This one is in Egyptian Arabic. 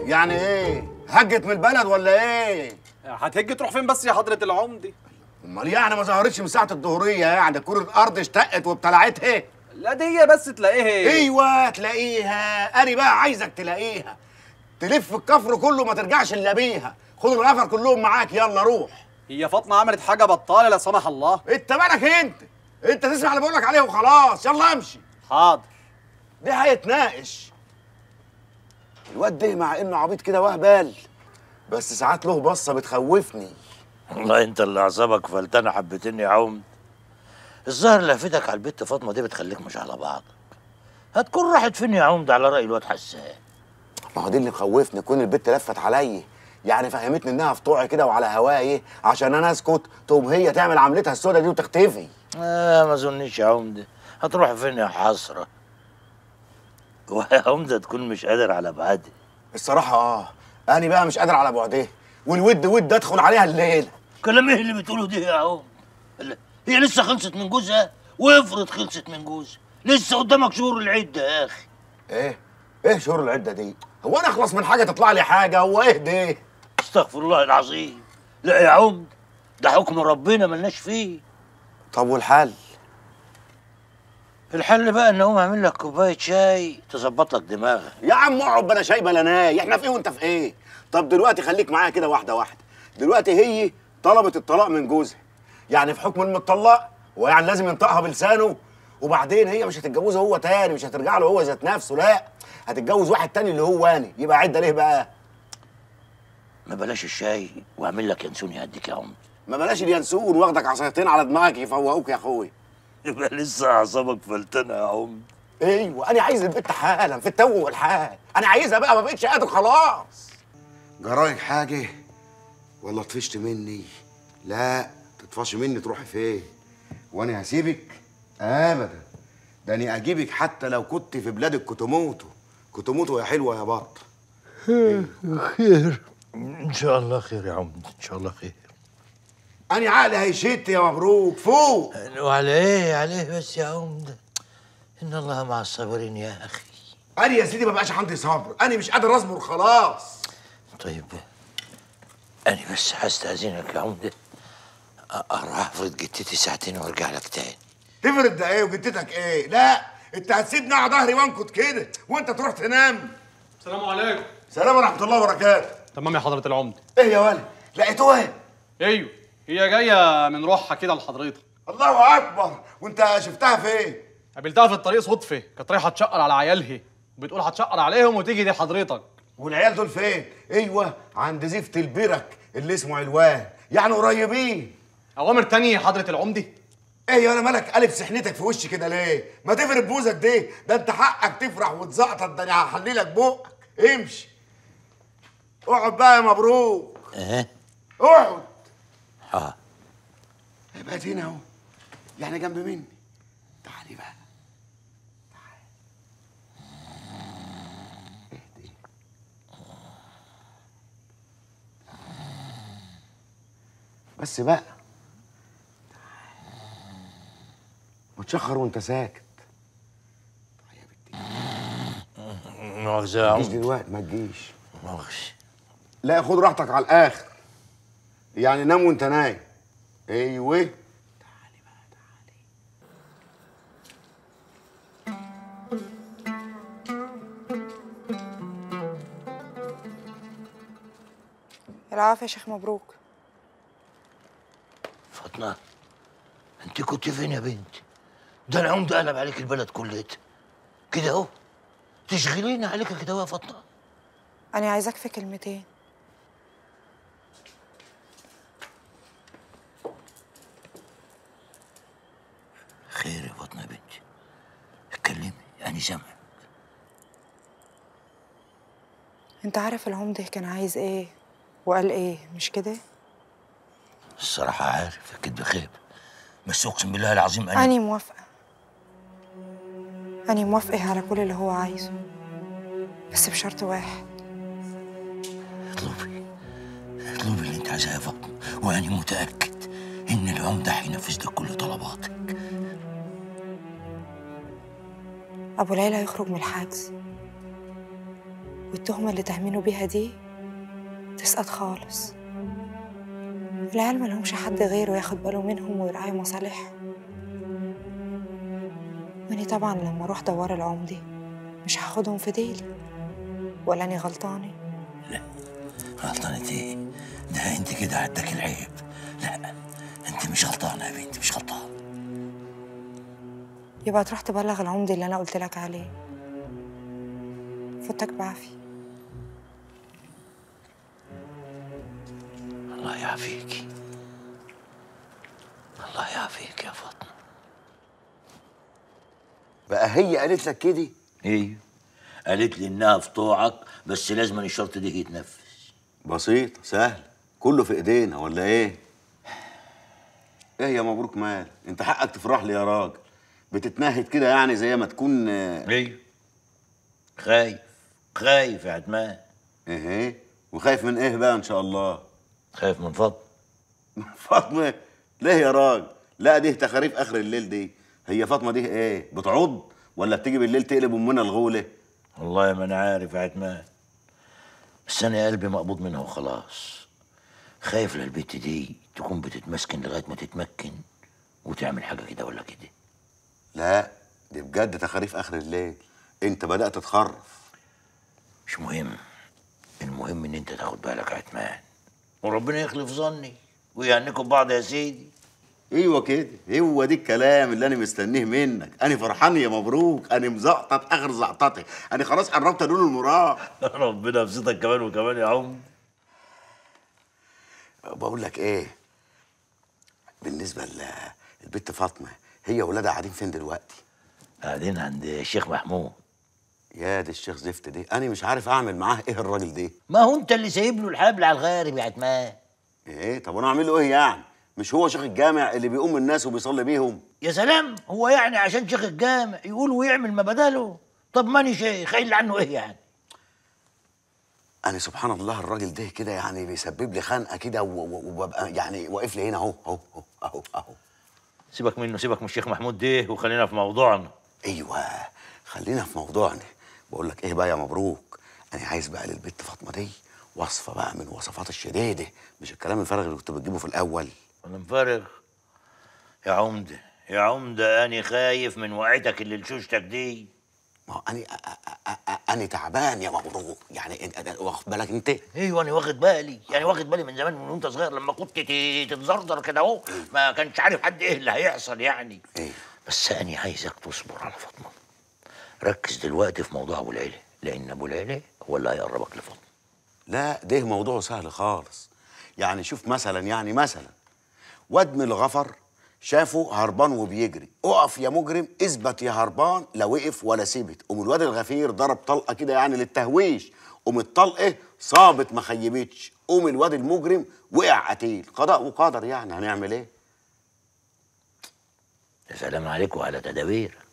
يعني ايه هجت من البلد ولا ايه هتهج تروح فين بس يا حضرة العمدة؟ امال يعني ما ظهرتش من ساعه الظهريه يعني كل الارض اشتقت وابتلعتها لا دي هي بس تلاقيها ايوه تلاقيها انا بقى عايزك تلاقيها تلف الكفر كله ما ترجعش الا بيها خد الغفر كلهم معاك يلا روح هي فاطمة عملت حاجة بطالة لا سمح الله انت مالك انت انت تسمع اللي بقولك عليه وخلاص يلا امشي حاضر ده هيتناقش الواد ده مع انه عبيط كده وهبال بس ساعات له بصه بتخوفني والله انت اللي اعصابك فلتانه حبتين يا عم الظاهر لفتك على البت فاطمه دي بتخليك مش على بعضك هتكون راحت فين يا عمد على راي الواد حسان ما هو دي اللي مخوفني كون البت لفت عليا يعني فهمتني انها في طوعي كده وعلى هواي عشان انا اسكت تقوم هي تعمل عملتها السوداء دي وتختفي آه ما اظنش يا عمده هتروح فين يا حسره ويا عمده تكون مش قادر على بعدي الصراحه اه انا بقى مش قادر على بعدها والود ود ادخل عليها الليله كلام ايه اللي بتقوله ده يا عم لا، هي لسه خلصت من جوزها وافرض خلصت من جوزها لسه قدامك شهور العده يا اخي ايه ايه شهور العده دي هو انا اخلص من حاجه تطلع لي حاجه هو ايه ده استغفر الله العظيم لا يا عمد ده حكم ربنا ملناش فيه طب والحل الحل بقى ان اقوم اعمل لك كوبايه شاي تظبط لك دماغك يا عم اقعد بلا شاي بلا ناي احنا في ايه وانت في ايه طب دلوقتي خليك معايا كده واحده واحده دلوقتي هي طلبت الطلاق من جوزها يعني في حكم المطلق هو يعني لازم ينطقها بلسانه وبعدين هي مش هتتجوزه هو تاني مش هترجع له هو ذات نفسه لا هتتجوز واحد تاني اللي هو انا يبقى عده ليه بقى ما بلاش الشاي واعمل لك ينسون يهديك يا عمد ما بلاش اليانسون واخدك عصايتين على دماغك يفوقوك يا اخوي يبقى لسه اعصابك فلتانه يا عمد ايوه انا عايز البت حالا في التو والحال انا عايزها بقى ما بقتش قادر خلاص جرايك حاجه ولا طفشت مني لا تطفش مني تروحي فين وانا هسيبك ابدا ده انا اجيبك حتى لو كنت في بلاد الكوتوموتو كوتوموتو يا حلوه يا بط خير ان شاء الله خير يا عمد ان شاء الله خير انا عقلي هيشت يا مبروك فوق وعلى ايه عليه بس يا عمد ان الله مع الصابرين يا اخي انا يا سيدي ما بقاش عندي صبر انا مش قادر اصبر خلاص طيب انا بس هستاذنك يا عمده أ- اروح افرض جتتي ساعتين وارجع لك تاني تفرد ده ايه وجدتك ايه لا انت هتسيبني على ظهري وانكت كده وانت تروح تنام السلام عليكم سلام ورحمه الله وبركاته تمام يا حضرة العمدة ايه يا ولد لقيتوها ايوه هي جاية من روحها كده لحضرتك الله اكبر وانت شفتها فين قابلتها في الطريق صدفة كانت رايحة تشقر على عيالها وبتقول هتشقر عليهم وتيجي دي حضرتك والعيال دول فين ايوه عند زفت البرك اللي اسمه علوان يعني قريبين أوامر تانية يا حضرة العمدة ايه يا انا مالك قلب سحنتك في وشي كده ليه ما تفرد بوزك دي ده انت حقك تفرح وتزقطط ده انا هحللك بقك امشي اقعد بقى يا مبروك ايه اقعد اه بقت هنا اهو يعني جنب مني تعالي بقى تعالي اهدي. بس بقى وتشخر وانت ساكت مؤاخذة يا ما تجيش عمد دلوقتي ما تجيش مؤاخذة لا خد راحتك على الاخر يعني نام وانت نايم ايوه العافية يا شيخ مبروك فاطمة انت كنت فين يا بنتي؟ ده العمدة قلب عليك البلد كلها كده اهو تشغليني عليك كده أهو يا فاطمة أنا عايزاك في كلمتين خير يا فاطمة يا بنتي اتكلمي أنا سامعك أنت عارف العمدة كان عايز إيه وقال إيه مش كده؟ الصراحة عارف أكيد بخيب بس أقسم بالله العظيم أنا أنا موافقة أنا موافقة على كل اللي هو عايزه بس بشرط واحد اطلبي اطلبي اللي أنت عايزاه يا فاطمة وأنا متأكد إن العمدة هينفذ لك كل طلباتك أبو ليلى يخرج من الحجز والتهمة اللي تهمينه بيها دي تسقط خالص العيال ملهمش حد غيره ياخد باله منهم ويراعي مصالحهم واني طبعا لما اروح دوار العمدي مش هاخدهم في ديلي ولا اني غلطانه غلطانة ايه؟ ده انت كده عدك العيب لا انت مش غلطانة يا بنتي مش غلطانة يبقى تروح تبلغ العمدي اللي انا قلت لك عليه فوتك بعافية الله يعافيكي الله يعافيك يا فاطمة بقى هي قالت لك كده ايوه قالت لي انها في طوعك بس لازم الشرط ده يتنفذ بسيط سهل كله في ايدينا ولا ايه ايه يا مبروك مال انت حقك تفرح لي يا راجل بتتنهد كده يعني زي ما تكون آه، ايوه خايف خايف يا عتمان ايه ايه وخايف من ايه بقى ان شاء الله خايف من فضل فاطمه ليه يا راجل لا دي تخاريف اخر الليل دي هي فاطمه دي ايه بتعض ولا بتيجي بالليل تقلب امنا الغوله والله ما انا عارف يا عتمان بس انا قلبي مقبوض منها وخلاص خايف للبت دي تكون بتتمسكن لغايه ما تتمكن وتعمل حاجه كده ولا كده لا دي بجد تخاريف اخر الليل انت بدات تتخرف مش مهم المهم ان انت تاخد بالك يا عتمان وربنا يخلف ظني ويهنيكم ببعض يا سيدي ايوه كده هو دي الكلام اللي انا مستنيه منك انا فرحان يا مبروك انا مزقطط اخر زقطتي انا خلاص قربت انول المراد ربنا يبسطك كمان وكمان يا عم بقول لك ايه بالنسبه للبت فاطمه هي ولادها قاعدين فين دلوقتي قاعدين عند الشيخ محمود يا دي الشيخ زفت دي انا مش عارف اعمل معاه ايه الراجل ده ما هو انت اللي سايب له الحبل على الغارب يا عتمان ايه طب وانا اعمل له ايه يعني مش هو شيخ الجامع اللي بيقوم الناس وبيصلي بيهم يا سلام هو يعني عشان شيخ الجامع يقول ويعمل ما بداله طب ماني شيخ قايل عنه ايه يعني انا سبحان الله الراجل ده كده يعني بيسبب لي خنقه كده و- و- وببقى يعني واقف لي هنا اهو اهو اهو اهو اهو سيبك منه سيبك من الشيخ محمود ده وخلينا في موضوعنا ايوه خلينا في موضوعنا بقول لك ايه بقى يا مبروك انا عايز بقى للبت فاطمه دي وصفه بقى من وصفات الشديده مش الكلام الفارغ اللي كنت بتجيبه في الاول انا مفرغ يا عمده يا عمده انا خايف من وقعتك اللي لشوشتك دي ما هو انا أ- أ- أ- أ- انا تعبان يا مبروك يعني انت أنا- واخد بالك انت ايوه انا واخد بالي يعني واخد بالي من زمان من وانت صغير لما كنت ت- تتزرزر كده اهو ما كانش عارف حد ايه اللي هيحصل يعني ايه بس انا عايزك تصبر على فاطمه ركز دلوقتي في موضوع ابو العيله لان ابو العيله هو اللي هيقربك لفاطمه لا ده موضوع سهل خالص يعني شوف مثلا يعني مثلا واد من الغفر شافه هربان وبيجري اقف يا مجرم اثبت يا هربان لا وقف ولا سيبت قوم الواد الغفير ضرب طلقه كده يعني للتهويش قوم الطلقه صابت ما خيبتش قوم الواد المجرم وقع قتيل قضاء وقدر يعني هنعمل ايه يا سلام عليكم على تدابير